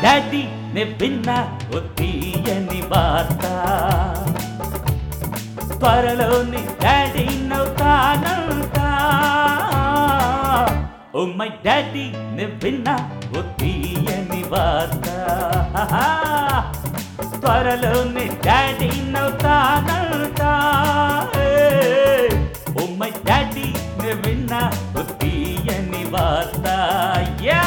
Daddy నే విన్నా ఓ తీయని వార్త త్వరలోనే డాడీ నవ్వుతానంట ఓ మై డాడీ నే విన్నా ఓ తీయని వార్త త్వరలోనే డాడీ నవ్వుతానంట ఓ మై డాడీ నే విన్నా ఓ తీయని వార్త యా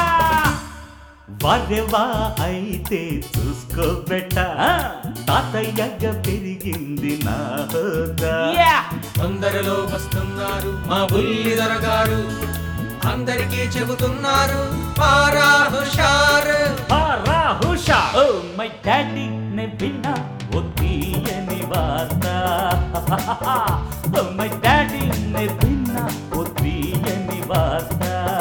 వరవా అయితే చూసుకోబెట్ట తాతయ్యగా పెరిగింది నా హోదా తొందరలో వస్తున్నారు మా బుల్లిధర గారు అందరికీ చెబుతున్నారు పారా హుషారు హుషా ఓ మై డాడీ నే విన్నా ఓ తీయని వార్త ఓ మై డాడీ నే విన్నా ఓ తీయని వార్త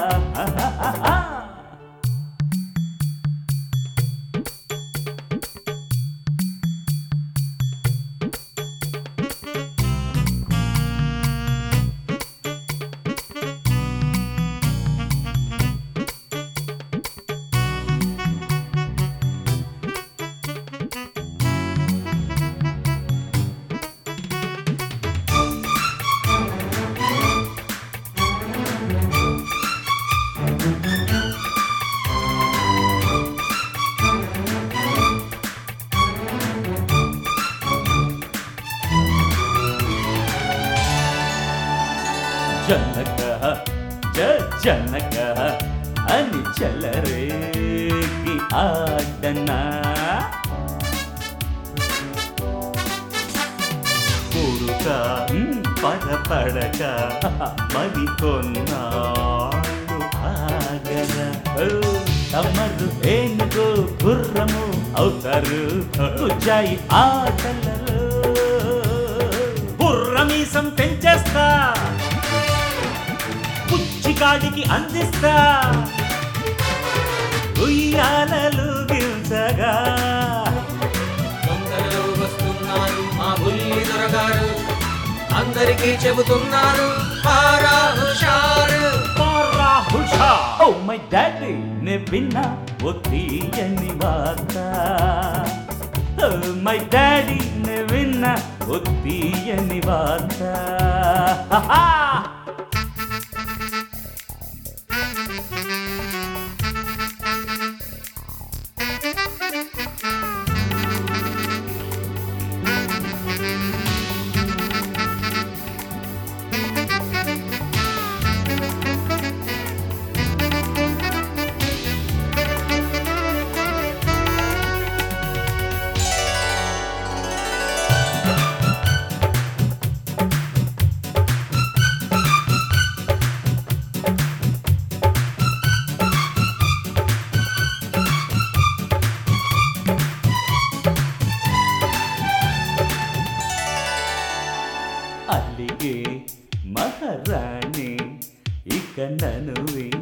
జనక జ జనక అని చెలరేగి ఆడనా కొడుక పడపడక మరి కొన్నాళ్ళు ఆగల తమరు ఏనుగు గుర్రము అవుతారు తుజాయి ఆటలలో బుర్రమీసం పెంచేస్తా పుచ్చిగాడికి అందిస్తా ఉయ్యాలలు గిల్చగా తొందరలో వస్తున్నారు మా బుల్లిధర గారు అందరికీ చెబుతున్నారు పారా హుషారు పారా హుషా ఓ మై డాడీ నే విన్నా ఓ తీయని వార్త ఓ మై డాడీ నే విన్నా ఓ తీయని వార్త హహా! అಲ್ಲಿಗೆ మహారాణి ఇక నన్ను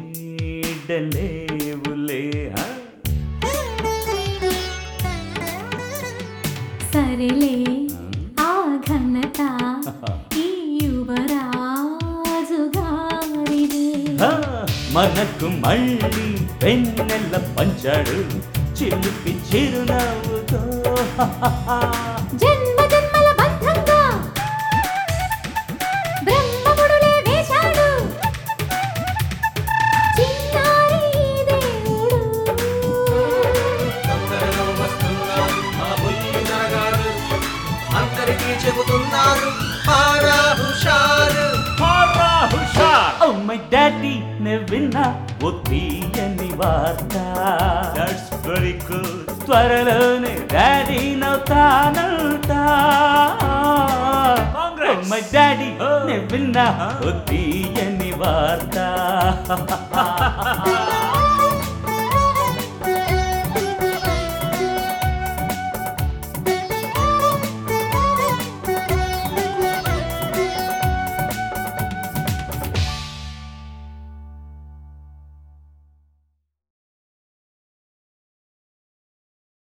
వీడలేవులే ఆ? సరేలే ఆ ఘనత ఈ యువరాజు గారిదే ఆ, మనకు మళ్ళీ వెన్నెల పంచాడు చిలిపి చిరునవ్వుతో జన్మ జన్మల బంధంగా బ్రహ్మముడులే వేశాడు చిన్నారి దేవుడు తొందరలో వస్తున్నారు మా బుల్లిధర గారు అందరికీ చెబుతున్నారు పారా హుషారు పారా హుషార్ ఓ మై డాడీ నే విన్నా ఓ తీయని వార్త దట్స్ వెరీ గుడ్ త్వరలోనే డాడీ నవ్వుతానంట ఓ మై డాడీ నే విన్నా ఓ తీయని వార్త